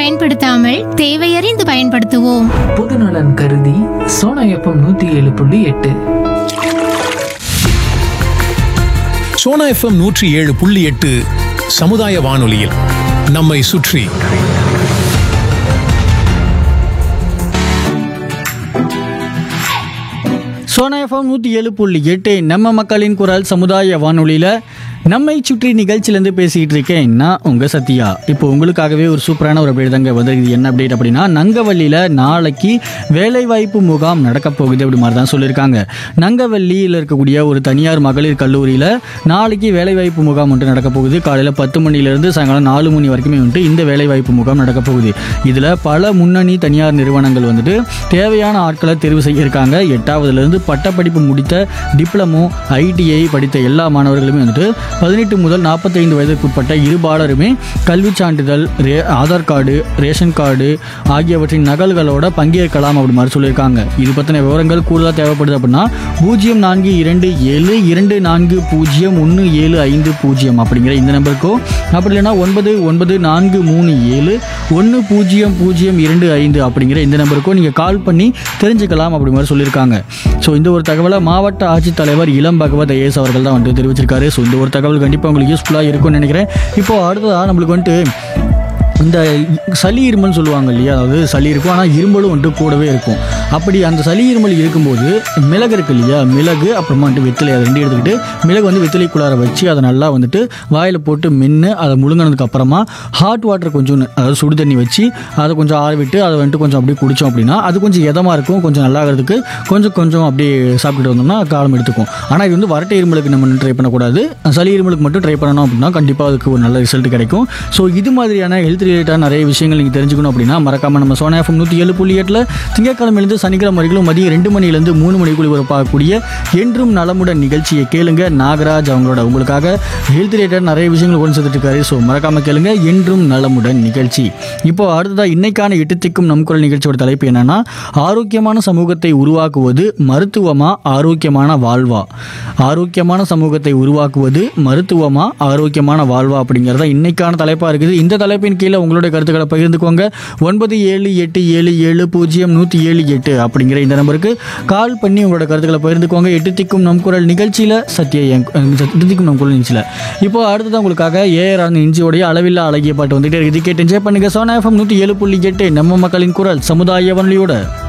பயன்படுத்தாமல் தேவையறிந்து பயன்படுத்துவோம் பொதுநலன் கருதி சோனா எஃப்எம் நூத்தி ஏழு புள்ளி எட்டு சோனா எஃப்எம் நூற்றி ஏழு புள்ளி எட்டு சமுதாய வானொலியில் நம்மை சுற்றி சோனா எஃப்எம் நூற்றி ஏழு புள்ளி எட்டு நம்ம மக்களின் குரல் சமுதாய வானொலியில் நம்மை சுற்றி நிகழ்ச்சியிலேருந்து பேசிக்கிட்டு இருக்கேன் நான் உங்கள் சத்யா இப்போ உங்களுக்காகவே ஒரு சூப்பரான ஒரு அப்டேட் தாங்க வந்திருக்குது என்ன அப்டேட் அப்படின்னா நங்கவள்ளியில் நாளைக்கு வேலைவாய்ப்பு முகாம் நடக்க போகுது அப்படி மாதிரி தான் சொல்லியிருக்காங்க நங்கவள்ளியில் இருக்கக்கூடிய ஒரு தனியார் மகளிர் கல்லூரியில் நாளைக்கு வேலைவாய்ப்பு முகாம் ஒன்று நடக்க போகுது காலையில் பத்து மணிலேருந்து சாயங்காலம் நாலு மணி வரைக்குமே வந்துட்டு இந்த வேலைவாய்ப்பு முகாம் நடக்க போகுது இதில் பல முன்னணி தனியார் நிறுவனங்கள் வந்துட்டு தேவையான ஆட்களை தேர்வு செய்யிருக்காங்க எட்டாவதுலேருந்து பட்டப்படிப்பு முடித்த டிப்ளமோ ஐடிஐ படித்த எல்லா மாணவர்களுமே வந்துட்டு பதினெட்டு முதல் நாற்பத்தைந்து வயதிற்குட்பட்ட இருபாலருமே கல்விச் சான்றிதழ் ரே ஆதார் கார்டு ரேஷன் கார்டு ஆகியவற்றின் நகல்களோட பங்கேற்கலாம் அப்படி மாதிரி சொல்லியிருக்காங்க இது பற்றின விவரங்கள் கூடுதலாக தேவைப்படுது அப்படின்னா பூஜ்ஜியம் நான்கு இரண்டு ஏழு இரண்டு நான்கு பூஜ்ஜியம் ஒன்று ஏழு ஐந்து பூஜ்ஜியம் அப்படிங்கிற இந்த நம்பருக்கோ அப்படி இல்லைன்னா ஒன்பது ஒன்பது நான்கு மூணு ஏழு ஒன்று பூஜ்ஜியம் பூஜ்ஜியம் இரண்டு ஐந்து அப்படிங்கிற இந்த நம்பருக்கோ நீங்கள் கால் பண்ணி தெரிஞ்சுக்கலாம் அப்படி மாதிரி சொல்லியிருக்காங்க ஸோ இந்த ஒரு தகவலை மாவட்ட ஆட்சித்தலைவர் இளம் பகவத் ஐஏஎஸ் அவர்கள் தான் வந்துட்டு தெரிவிச்சிருக்காரு ஸோ இந்த ஒரு தகவல் கண்டிப்பாக உங்களுக்கு யூஸ்ஃபுல்லாக இருக்கும்னு நினைக்கிறேன் இப்போ அடுத்ததாக நம்மளுக்கு வந்துட்டு இந்த சளி இருமல் சொல்லுவாங்க இல்லையா அதாவது சளி இருக்கும் ஆனால் இருமலும் வந்துட்டு கூடவே இருக்கும் அப்படி அந்த சளி இருமல் இருக்கும்போது மிளகு இருக்கு இல்லையா மிளகு அப்புறமா வந்துட்டு வெத்திலை அதை ரெண்டு எடுத்துக்கிட்டு மிளகு வந்து வெத்திலைக்குள்ளார வச்சு அதை நல்லா வந்துட்டு வாயில் போட்டு மென்று அதை முழுங்கினதுக்கு அப்புறமா ஹாட் வாட்டர் கொஞ்சம் அதாவது சுடு தண்ணி வச்சு அதை கொஞ்சம் ஆற விட்டு அதை வந்துட்டு கொஞ்சம் அப்படியே குடித்தோம் அப்படின்னா அது கொஞ்சம் இதமாக இருக்கும் கொஞ்சம் நல்லாகிறதுக்கு கொஞ்சம் கொஞ்சம் அப்படியே சாப்பிட்டுட்டு வந்தோம்னா காலம் எடுத்துக்கும் ஆனால் இது வந்து வரட்டை இருமலுக்கு நம்ம ட்ரை பண்ணக்கூடாது சளி இருமலுக்கு மட்டும் ட்ரை பண்ணணும் அப்படின்னா கண்டிப்பாக அதுக்கு ஒரு நல்ல ரிசல்ட் கிடைக்கும் ஸோ இது மாதிரியான ஹெல்த் ரிலேட்டடாக நிறைய விஷயங்கள் நீங்கள் தெரிஞ்சுக்கணும் அப்படின்னா மறக்காம நம்ம சோனா எஃப்எம் நூற்றி ஏழு புள்ளி எட்டில் திங்கட்கிழமையிலேருந்து சனிக்கிழமை வரைக்கும் மதியம் ரெண்டு மணிலேருந்து மூணு மணிக்குள்ள ஒரு பார்க்கக்கூடிய என்றும் நலமுடன் நிகழ்ச்சியை கேளுங்க நாகராஜ் அவங்களோட உங்களுக்காக ஹெல்த் ரிலேட்டட் நிறைய விஷயங்கள் கொண்டு சேர்த்துட்டு இருக்காரு ஸோ மறக்காம கேளுங்க என்றும் நலமுடன் நிகழ்ச்சி இப்போ அடுத்ததாக இன்னைக்கான எட்டு திக்கும் நம் குரல் நிகழ்ச்சியோட தலைப்பு என்னன்னா ஆரோக்கியமான சமூகத்தை உருவாக்குவது மருத்துவமா ஆரோக்கியமான வாழ்வா ஆரோக்கியமான சமூகத்தை உருவாக்குவது மருத்துவமா ஆரோக்கியமான வாழ்வா அப்படிங்கிறத இன்னைக்கான தலைப்பாக இருக்குது இந்த தலைப்பின் கீழே உங்களுடைய கருத்துக்களை பகிர்ந்துக்கோங்க ஒன்பது ஏழு எட்டு ஏழு ஏழு பூஜ்ஜியம் நூற்றி ஏழு எட்டு அப்படிங்கிற இந்த நம்பருக்கு கால் பண்ணி உங்களோட கருத்துக்களை பகிர்ந்துக்கோங்க எட்டு திக்கும் நம் குரல் நிகழ்ச்சியில் சத்யா என் எட்டு திக்கும் நம் குரல் நிகழ்ச்சியில் இப்போ அடுத்ததான் உங்களுக்காக ஏஆர் அந்த இஞ்சியோடைய அளவில்லா அழகிய பாட்டு வந்துட்டே இருக்குது கேட்டு என்ஜாய் பண்ணுங்க சோனா எஃப்எம் நூற்றி ஏழு புள்ளி எட்டு நம்ம மக்களின் குரல் சமுதாய வானொலியோட